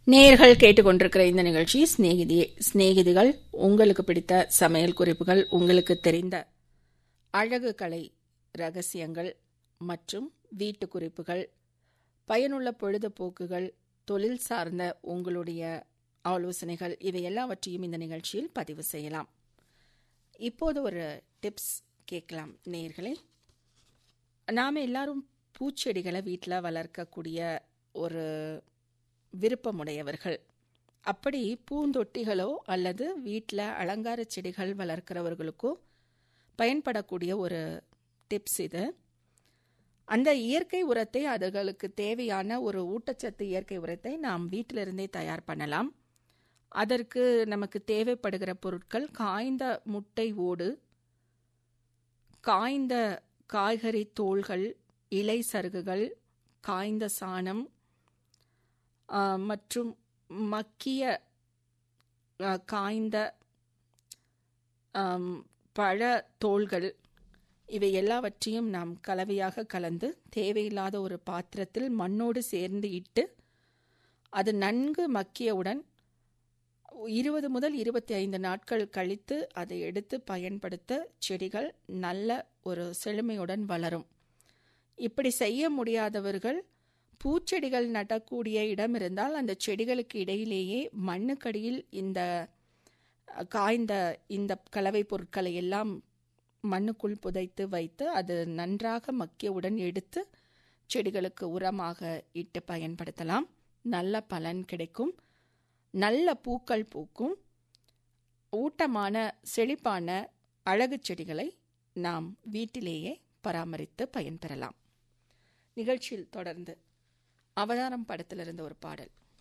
நேர்கள் கேட்டுக்கொண்டிருக்கிற இந்த நிகழ்ச்சி சிநேகிதி சிநேகிதிகள் உங்களுக்கு பிடித்த சமையல் குறிப்புகள் உங்களுக்கு தெரிந்த அழகு கலை ரகசியங்கள் மற்றும் வீட்டு குறிப்புகள் பயனுள்ள பொழுதுபோக்குகள் தொழில் சார்ந்த உங்களுடைய ஆலோசனைகள் இவை எல்லாவற்றையும் இந்த நிகழ்ச்சியில் பதிவு செய்யலாம் இப்போது ஒரு டிப்ஸ் கேட்கலாம் நேர்களே நாம் எல்லாரும் பூச்செடிகளை வீட்டில் வளர்க்கக்கூடிய ஒரு விருப்பமுடையவர்கள் அப்படி பூந்தொட்டிகளோ அல்லது வீட்டில் அலங்கார செடிகள் வளர்க்கிறவர்களுக்கோ பயன்படக்கூடிய ஒரு டிப்ஸ் இது அந்த இயற்கை உரத்தை அதுகளுக்கு தேவையான ஒரு ஊட்டச்சத்து இயற்கை உரத்தை நாம் வீட்டிலிருந்தே தயார் பண்ணலாம் அதற்கு நமக்கு தேவைப்படுகிற பொருட்கள் காய்ந்த முட்டை ஓடு காய்ந்த காய்கறி தோள்கள் இலை சருகுகள் காய்ந்த சாணம் மற்றும் மக்கிய காய்ந்த பழ தோள்கள் இவை எல்லாவற்றையும் நாம் கலவையாக கலந்து தேவையில்லாத ஒரு பாத்திரத்தில் மண்ணோடு சேர்ந்து இட்டு அது நன்கு மக்கியவுடன் இருபது முதல் இருபத்தி ஐந்து நாட்கள் கழித்து அதை எடுத்து பயன்படுத்த செடிகள் நல்ல ஒரு செழுமையுடன் வளரும் இப்படி செய்ய முடியாதவர்கள் பூச்செடிகள் நடக்கூடிய இடம் இருந்தால் அந்த செடிகளுக்கு இடையிலேயே மண்ணுக்கடியில் இந்த காய்ந்த இந்த கலவை பொருட்களை எல்லாம் மண்ணுக்குள் புதைத்து வைத்து அது நன்றாக மக்கியவுடன் எடுத்து செடிகளுக்கு உரமாக இட்டு பயன்படுத்தலாம் நல்ல பலன் கிடைக்கும் நல்ல பூக்கள் பூக்கும் ஊட்டமான செழிப்பான அழகு செடிகளை நாம் வீட்டிலேயே பராமரித்து பயன்பெறலாம் நிகழ்ச்சியில் தொடர்ந்து அவதாரம் படத்திலிருந்து ஒரு பாடல்